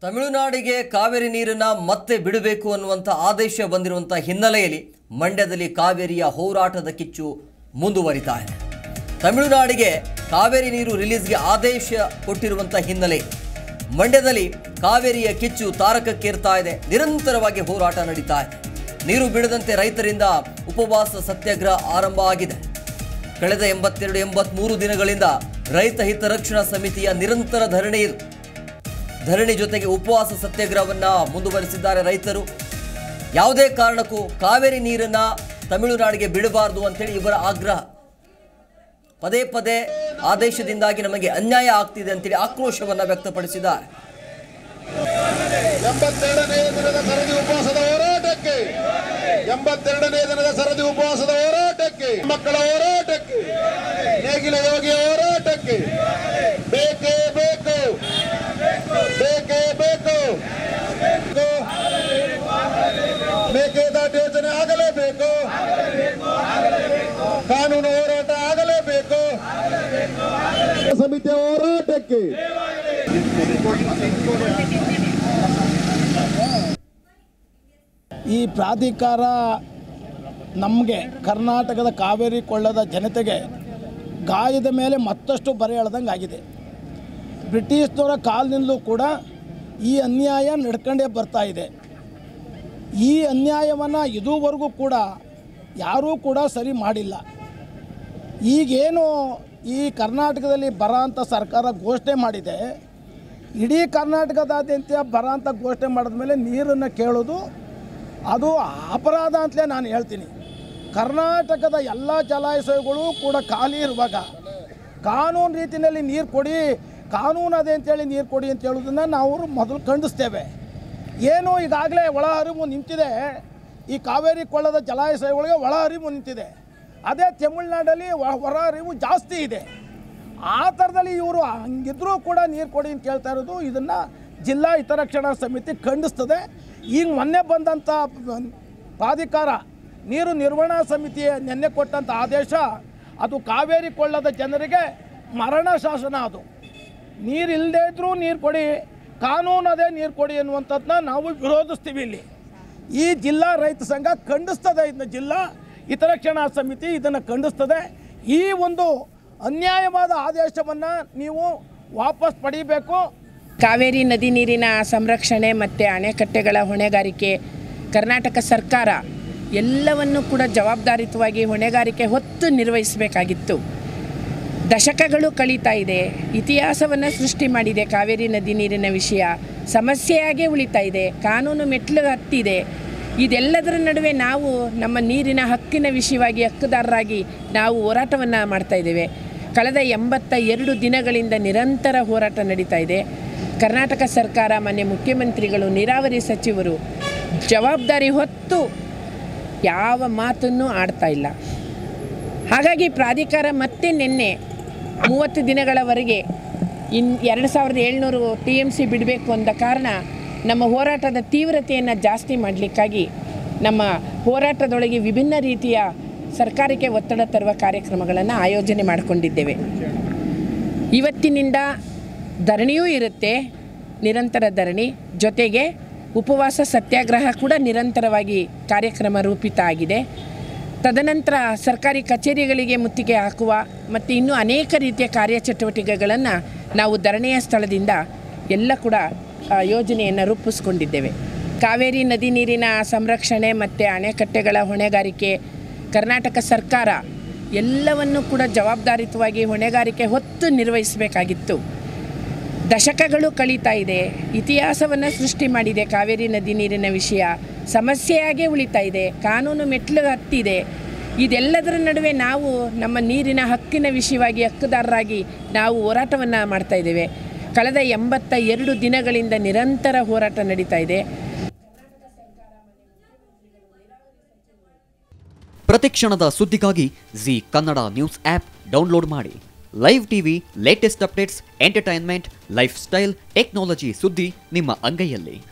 ತಮಿಳುನಾಡಿಗೆ ಕಾವೇರಿ ನೀರನ್ನ ಮತ್ತೆ ಬಿಡಬೇಕು ಅನ್ನುವಂಥ ಆದೇಶ ಬಂದಿರುವಂಥ ಹಿನ್ನೆಲೆಯಲ್ಲಿ ಮಂಡ್ಯದಲ್ಲಿ ಕಾವೇರಿಯ ಹೋರಾಟದ ಕಿಚ್ಚು ಮುಂದುವರಿತಾ ಇದೆ ತಮಿಳುನಾಡಿಗೆ ಕಾವೇರಿ ನೀರು ರಿಲೀಸ್ಗೆ ಆದೇಶ ಕೊಟ್ಟಿರುವಂಥ ಹಿನ್ನೆಲೆ ಮಂಡ್ಯದಲ್ಲಿ ಕಾವೇರಿಯ ಕಿಚ್ಚು ತಾರಕಕ್ಕೇರ್ತಾ ಇದೆ ನಿರಂತರವಾಗಿ ಹೋರಾಟ ನಡೀತಾ ಇದೆ ನೀರು ಬಿಡದಂತೆ ರೈತರಿಂದ ಉಪವಾಸ ಸತ್ಯಾಗ್ರಹ ಆರಂಭ ಆಗಿದೆ ಕಳೆದ ಎಂಬತ್ತೆರಡು ಎಂಬತ್ಮೂರು ದಿನಗಳಿಂದ ರೈತ ಹಿತರಕ್ಷಣಾ ಸಮಿತಿಯ ನಿರಂತರ ಧರಣಿ ಇದು ಧರಣಿ ಜೊತೆಗೆ ಉಪವಾಸ ಸತ್ಯಾಗ್ರಹವನ್ನ ಮುಂದುವರಿಸಿದ್ದಾರೆ ರೈತರು ಯಾವುದೇ ಕಾರಣಕ್ಕೂ ಕಾವೇರಿ ನೀರನ್ನ ತಮಿಳುನಾಡಿಗೆ ಬಿಡಬಾರದು ಅಂತೇಳಿ ಇವರ ಆಗ್ರಹ ಪದೇ ಪದೇ ಆದೇಶದಿಂದಾಗಿ ನಮಗೆ ಅನ್ಯಾಯ ಆಗ್ತಿದೆ ಅಂತೇಳಿ ಆಕ್ರೋಶವನ್ನ ವ್ಯಕ್ತಪಡಿಸಿದ್ದಾರೆ ಎಂಬತ್ತೆರಡನೇ ದಿನದ ಸರದಿ ಉಪವಾಸದ ಹೋರಾಟಕ್ಕೆ ಎಂಬತ್ತೆರಡನೇ ದಿನದ ಸರದಿ ಉಪವಾಸದ ಹೋರಾಟಕ್ಕೆ ಮಕ್ಕಳ ಹೋರಾಟಕ್ಕೆ ನೇಗಿಲ ಯೋಗಿಯ ಹೋರಾಟಕ್ಕೆ ಬೇಕೇ ಬೇಕು ಬೇಕೇ ಬೇಕು ಮೇಕೆದಾಟು ಯೋಜನೆ ಆಗಲೇಬೇಕು ಕಾನೂನು ಹೋರಾಟ ಆಗಲೇಬೇಕು ಸಮಿತಿಯ ಹೋರಾಟಕ್ಕೆ ಈ ಪ್ರಾಧಿಕಾರ ನಮಗೆ ಕರ್ನಾಟಕದ ಕಾವೇರಿ ಕೊಳ್ಳದ ಜನತೆಗೆ ಗಾಯದ ಮೇಲೆ ಮತ್ತಷ್ಟು ಬರೆ ಎಳ್ದಂಗೆ ಆಗಿದೆ ಬ್ರಿಟಿಷ್ನವರ ಕಾಲದಿಂದಲೂ ಕೂಡ ಈ ಅನ್ಯಾಯ ನಡ್ಕೊಂಡೇ ಬರ್ತಾ ಇದೆ ಈ ಅನ್ಯಾಯವನ್ನು ಇದುವರೆಗೂ ಕೂಡ ಯಾರೂ ಕೂಡ ಸರಿ ಮಾಡಿಲ್ಲ ಈಗೇನು ಈ ಕರ್ನಾಟಕದಲ್ಲಿ ಬರ ಅಂತ ಸರ್ಕಾರ ಘೋಷಣೆ ಮಾಡಿದೆ ಇಡೀ ಕರ್ನಾಟಕದಾದ್ಯಂತ ಬರ ಅಂತ ಘೋಷಣೆ ಮಾಡಿದ ಮೇಲೆ ನೀರನ್ನು ಕೇಳೋದು ಅದು ಅಪರಾಧ ಅಂತಲೇ ನಾನು ಹೇಳ್ತೀನಿ ಕರ್ನಾಟಕದ ಎಲ್ಲ ಜಲಾಶಯಗಳು ಕೂಡ ಖಾಲಿ ಇರುವಾಗ ಕಾನೂನು ರೀತಿಯಲ್ಲಿ ನೀರು ಕೊಡಿ ಕಾನೂನು ಅದೇ ಅಂತೇಳಿ ನೀರು ಕೊಡಿ ಅಂತ ಹೇಳೋದನ್ನು ನಾವು ಮೊದಲು ಖಂಡಿಸ್ತೇವೆ ಏನು ಈಗಾಗಲೇ ಒಳ ಹರಿವು ನಿಂತಿದೆ ಈ ಕಾವೇರಿ ಕೊಳ್ಳದ ಜಲಾಶಯಗಳಿಗೆ ಒಳ ಹರಿವು ನಿಂತಿದೆ ಅದೇ ತಮಿಳ್ನಾಡಲ್ಲಿ ಒ- ಹೊರ ಹರಿವು ಜಾಸ್ತಿ ಇದೆ ಆ ಥರದಲ್ಲಿ ಇವರು ಹಂಗಿದ್ರೂ ಕೂಡ ನೀರು ಕೊಡಿ ಅಂತ ಕೇಳ್ತಾ ಇರೋದು ಇದನ್ನು ಜಿಲ್ಲಾ ಹಿತರಕ್ಷಣಾ ಸಮಿತಿ ಖಂಡಿಸ್ತದೆ ಈಗ ಮೊನ್ನೆ ಬಂದಂಥ ಪ್ರಾಧಿಕಾರ ನೀರು ನಿರ್ವಹಣಾ ಸಮಿತಿ ನಿನ್ನೆ ಕೊಟ್ಟಂಥ ಆದೇಶ ಅದು ಕಾವೇರಿ ಕೊಳ್ಳದ ಜನರಿಗೆ ಮರಣ ಶಾಸನ ಅದು ನೀರು ಇಲ್ಲದೇ ಇದ್ರೂ ನೀರು ಕೊಡಿ ಕಾನೂನು ಅದೇ ನೀರು ಕೊಡಿ ಅನ್ನುವಂಥದ್ದನ್ನ ನಾವು ವಿರೋಧಿಸ್ತೀವಿ ಇಲ್ಲಿ ಈ ಜಿಲ್ಲಾ ರೈತ ಸಂಘ ಖಂಡಿಸ್ತದೆ ಇದನ್ನ ಜಿಲ್ಲಾ ಹಿತರಕ್ಷಣಾ ಸಮಿತಿ ಇದನ್ನು ಖಂಡಿಸ್ತದೆ ಈ ಒಂದು ಅನ್ಯಾಯವಾದ ಆದೇಶವನ್ನು ನೀವು ವಾಪಸ್ ಪಡಿಬೇಕು ಕಾವೇರಿ ನದಿ ನೀರಿನ ಸಂರಕ್ಷಣೆ ಮತ್ತು ಅಣೆಕಟ್ಟೆಗಳ ಹೊಣೆಗಾರಿಕೆ ಕರ್ನಾಟಕ ಸರ್ಕಾರ ಎಲ್ಲವನ್ನು ಕೂಡ ಜವಾಬ್ದಾರಿತವಾಗಿ ಹೊಣೆಗಾರಿಕೆ ಹೊತ್ತು ನಿರ್ವಹಿಸಬೇಕಾಗಿತ್ತು ದಶಕಗಳು ಕಳೀತಾ ಇದೆ ಇತಿಹಾಸವನ್ನು ಸೃಷ್ಟಿ ಮಾಡಿದೆ ಕಾವೇರಿ ನದಿ ನೀರಿನ ವಿಷಯ ಸಮಸ್ಯೆಯಾಗೇ ಉಳಿತಾ ಇದೆ ಕಾನೂನು ಮೆಟ್ಲು ಹತ್ತಿದೆ ಇದೆಲ್ಲದರ ನಡುವೆ ನಾವು ನಮ್ಮ ನೀರಿನ ಹಕ್ಕಿನ ವಿಷಯವಾಗಿ ಹಕ್ಕುದಾರರಾಗಿ ನಾವು ಹೋರಾಟವನ್ನು ಮಾಡ್ತಾ ಇದ್ದೇವೆ ಕಳೆದ ಎಂಬತ್ತ ಎರಡು ದಿನಗಳಿಂದ ನಿರಂತರ ಹೋರಾಟ ನಡೀತಾ ಇದೆ ಕರ್ನಾಟಕ ಸರ್ಕಾರ ಮಾನ್ಯ ಮುಖ್ಯಮಂತ್ರಿಗಳು ನೀರಾವರಿ ಸಚಿವರು ಜವಾಬ್ದಾರಿ ಹೊತ್ತು ಯಾವ ಮಾತನ್ನು ಆಡ್ತಾ ಇಲ್ಲ ಹಾಗಾಗಿ ಪ್ರಾಧಿಕಾರ ಮತ್ತೆ ನಿನ್ನೆ ಮೂವತ್ತು ದಿನಗಳವರೆಗೆ ಇನ್ ಎರಡು ಸಾವಿರದ ಏಳ್ನೂರು ಟಿ ಎಮ್ ಸಿ ಬಿಡಬೇಕು ಅಂದ ಕಾರಣ ನಮ್ಮ ಹೋರಾಟದ ತೀವ್ರತೆಯನ್ನು ಜಾಸ್ತಿ ಮಾಡಲಿಕ್ಕಾಗಿ ನಮ್ಮ ಹೋರಾಟದೊಳಗೆ ವಿಭಿನ್ನ ರೀತಿಯ ಸರ್ಕಾರಕ್ಕೆ ಒತ್ತಡ ತರುವ ಕಾರ್ಯಕ್ರಮಗಳನ್ನು ಆಯೋಜನೆ ಮಾಡಿಕೊಂಡಿದ್ದೇವೆ ಇವತ್ತಿನಿಂದ ಧರಣಿಯೂ ಇರುತ್ತೆ ನಿರಂತರ ಧರಣಿ ಜೊತೆಗೆ ಉಪವಾಸ ಸತ್ಯಾಗ್ರಹ ಕೂಡ ನಿರಂತರವಾಗಿ ಕಾರ್ಯಕ್ರಮ ರೂಪಿತ ಆಗಿದೆ ತದನಂತರ ಸರ್ಕಾರಿ ಕಚೇರಿಗಳಿಗೆ ಮುತ್ತಿಗೆ ಹಾಕುವ ಮತ್ತು ಇನ್ನೂ ಅನೇಕ ರೀತಿಯ ಕಾರ್ಯಚಟುವಟಿಕೆಗಳನ್ನು ನಾವು ಧರಣಿಯ ಸ್ಥಳದಿಂದ ಎಲ್ಲ ಕೂಡ ಆ, ಯೋಜನೆಯನ್ನು ರೂಪಿಸ್ಕೊಂಡಿದ್ದೇವೆ ಕಾವೇರಿ ನದಿ ನೀರಿನ ಸಂರಕ್ಷಣೆ ಮತ್ತು ಅಣೆಕಟ್ಟೆಗಳ ಹೊಣೆಗಾರಿಕೆ ಕರ್ನಾಟಕ ಸರ್ಕಾರ ಎಲ್ಲವನ್ನು ಕೂಡ ಜವಾಬ್ದಾರಿತವಾಗಿ ಹೊಣೆಗಾರಿಕೆ ಹೊತ್ತು ನಿರ್ವಹಿಸಬೇಕಾಗಿತ್ತು ದಶಕಗಳು ಕಳೀತಾ ಇದೆ ಇತಿಹಾಸವನ್ನು ಸೃಷ್ಟಿ ಮಾಡಿದೆ ಕಾವೇರಿ ನದಿ ನೀರಿನ ವಿಷಯ ಸಮಸ್ಯೆಯಾಗೇ ಉಳಿತಾ ಇದೆ ಕಾನೂನು ಮೆಟ್ಲು ಹತ್ತಿದೆ ಇದೆಲ್ಲದರ ನಡುವೆ ನಾವು ನಮ್ಮ ನೀರಿನ ಹಕ್ಕಿನ ವಿಷಯವಾಗಿ ಹಕ್ಕುದಾರರಾಗಿ ನಾವು ಹೋರಾಟವನ್ನು ಮಾಡ್ತಾ ಇದ್ದೇವೆ ಕಳೆದ ಎಂಬತ್ತ ಎರಡು ದಿನಗಳಿಂದ ನಿರಂತರ ಹೋರಾಟ ನಡೀತಾ ಇದೆ ಪ್ರತಿಕ್ಷಣದ ಸುದ್ದಿಗಾಗಿ Zee Kannada news app download ಮಾಡಿ live TV latest updates entertainment lifestyle technology ಸುದ್ದಿ ನಿಮ್ಮ ಅಂಗೈಯಲ್ಲಿ